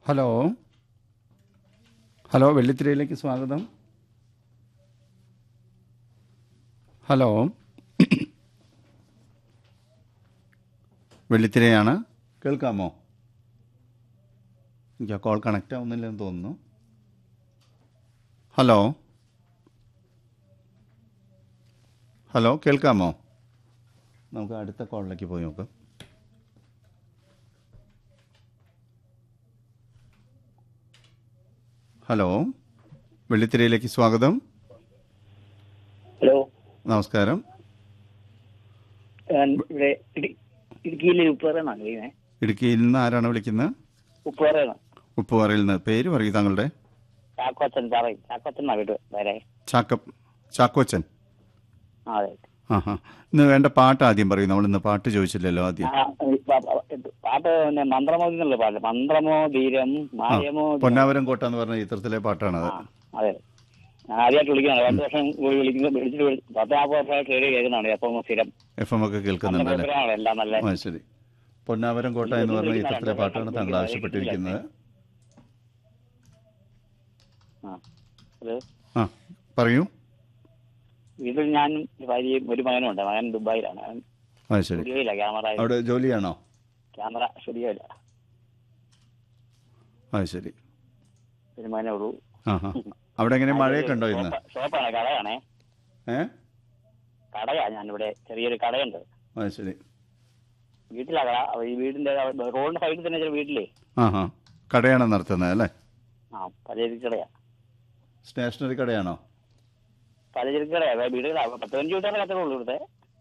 Hello hello വെള്ളിത്തിരയിലേക്ക് സ്വാഗതം hello വെള്ളിത്തിരയാണ് കേൾക്കാമോ എനിക്ക് ആ കോൾ കണക്റ്റ് ആവുന്നില്ലെന്ന് തോന്നുന്നു ഹലോ ഹലോ കേൾക്കാമോ നമുക്ക് അടുത്ത കോളിലേക്ക് പോയി നോക്കാം ഹലോ വെള്ളിത്തിരയിലേക്ക് സ്വാഗതം ഹലോ നമസ്കാരം ഞാൻ ഇവിടെ ഇടി- ഇടുക്കിയിലെ ഉപ്പുവറന്നാണ് വിളിക്കുന്നത് ഇടുക്കിയിൽ നിന്ന് ആരാണ് വിളിക്കുന്നത് ഉപ്പുവറയാണ് ഉപ്പുപാറയിൽ നിന്ന് പേര് പറയൂ താങ്കളുടെ ചാക്കോച്ചൻ പറയും ചാക്കോച്ചൻ എന്നാ വീട് വേറെ ചാക്ക ചാക്കോച്ചൻ ആ അതെ ആ ഹാ ഇന്ന് വേണ്ട പാട്ട് ആദ്യം പറയൂ നമ്മൾ ഇന്ന് പാട്ട് ചോദിച്ചില്ലല്ലോ ആദ്യം ആ, ഈ പ- പ- ഇത് പാട്ട് പിന്നെ മന്ത്രമോ എന്നുള്ള പാട്ട് മന്ത്രമോ ധീരം മായമോ പൊന്നാവരം കോട്ട എന്ന് പറഞ്ഞ ചിത്രത്തിലെ പാട്ടാണത് ആ അതെ ഞാൻ ആദ്യമായിട്ട് വിളിക്കുന്നതാണ് രണ്ട് വർഷം കൂടി വിളിക്കുന്നത് വിളിച്ചിട്ട് വിളി- പത്ത് നാൽപ്പത് വർഷമായിട്ട് റേഡിയോ കേൾക്കുന്നതാണ് അപ്പം സ്ഥിരം എഫ് എം ഒക്കെ കേൾക്കുന്നുണ്ട് അല്ലേ പ്രോഗ്രാമാണ് എല്ലാം നല്ല ആ ശരി പൊന്നാവരം കോട്ട എന്ന് പറഞ്ഞ ചിത്രത്തിലെ പാട്ടാണ് താങ്കൾ ആവശ്യപ്പെട്ടിരിക്കുന്നത് ആ അത് ആ പറയൂ വീട്ടിൽ ഞാനും ഭാര്യയും ഒരു മകനും ഉണ്ട് മകൻ ദുബായിലാണ് അവൻ ആ ശരി സ്റ്റുഡിയോയില്ല ക്യാമറ അവിടെ ജോലിയാണോ ക്യാമറ സ്റ്റുഡിയോയില്ല ആ ശരി ഒരു മകനേ ഉള്ളൂ ആ ഹാ അവിടെ എങ്ങനെ മഴയൊക്കെ ഉണ്ടോ ഇന്ന് ഷോപ്പ്- ഷോപ്പാണ് കടയാണേ ഏ കടയാ ഞാനിവിടെ ചെറിയൊരു കടയുണ്ട് ആ ശരി വീട്ടിലാ കട അപ്പൊ ഈ വീടിന്റെ അവിടെ റോഡിന്റെ സൈഡിൽ തന്നെ ചില വീട്ടിലേ ആ ഹാ കടയാണ് നടത്തുന്നത് അല്ലേ ആ പലചരക്ക് കടയാ സ്റ്റേഷനറി കടയാണോ പലചരക്ക് കടയാ അതായത് വീടുകളാ പത്ത് പതിനഞ്ച് വീട്ടുകാരെ കച്ചവടമുള്ളൂ ഇവിടുത്തെ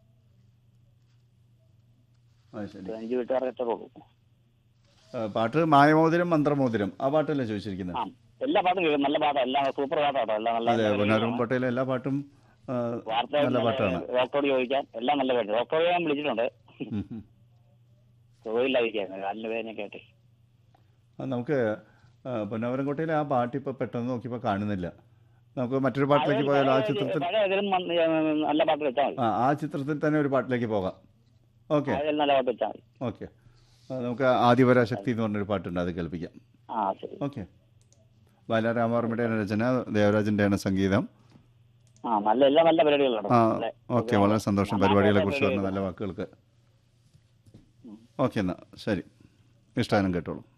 ആ ശരി പതിനഞ്ച് വീട്ടുകാരെ കച്ചവടമുള്ളൂ ആ, പാട്ട് മായമോതിരം മന്ത്രമോതിരം ആ പാട്ടല്ലേ ചോദിച്ചിരിക്കുന്നത് ആ എല്ലാ പാട്ടും കേൾക്കും നല്ല പാട്ടാ എല്ലാം സൂപ്പർ പാട്ടാട്ടോ എല്ലാം നല്ല അതെ പൊന്നാരം കോട്ടയിലെ എല്ലാ പാട്ടും ആ, വാർത്ത നല്ല പാട്ടാണ് ഡോക്ടറോട് ചോദിക്കാൻ എല്ലാം നല്ല പാട്ട് ഡോക്ടറെ ഞാൻ വിളിച്ചിട്ടുണ്ട് ഉം, ഉം. സുഖമില്ലാതിരിക്കാൻ കാലിന് വേദനയൊക്കെ ആയിട്ട് ആ, നമുക്ക് ആ, പൊന്നാവരം കോട്ടയിലെ ആ പാട്ട് ഇപ്പോൾ പെട്ടെന്ന് നോക്കിയപ്പോൾ കാണുന്നില്ല നമുക്ക് മറ്റൊരു പാട്ടിലേക്ക് പോയാലോ ആ ചിത്രത്തിൽ പഴയ ഏതെങ്കിലും മ- നല്ല പാട്ട് വെച്ചാൽ മതി ആ ആ ചിത്രത്തിൽ തന്നെ ഒരു പാട്ടിലേക്ക് പോകാം ഓക്കെ ഏതെങ്കിലും നല്ല പാട്ട് വെച്ചാൽ മതി ഓക്കെ നമുക്ക് ആദിപരാശക്തി എന്ന് പറഞ്ഞൊരു പാട്ടുണ്ട് അത് കേൾപ്പിക്കാം ആ ശരി ഓക്കെ ബാലരാമവർമ്മയുടെയാണ് രചന ദേവരാജൻ്റെയാണ് സംഗീതം ആ നല്ല എല്ലാം നല്ല പരിപാടികളാണ് ആ നല്ല ഓക്കെ വളരെ സന്തോഷം പരിപാടികളെ കുറിച്ച് പറഞ്ഞ നല്ല വാക്കുകൾക്ക് ഓക്കെ എന്നാൽ ശരി ഇഷ്ടാനം കേട്ടോളൂ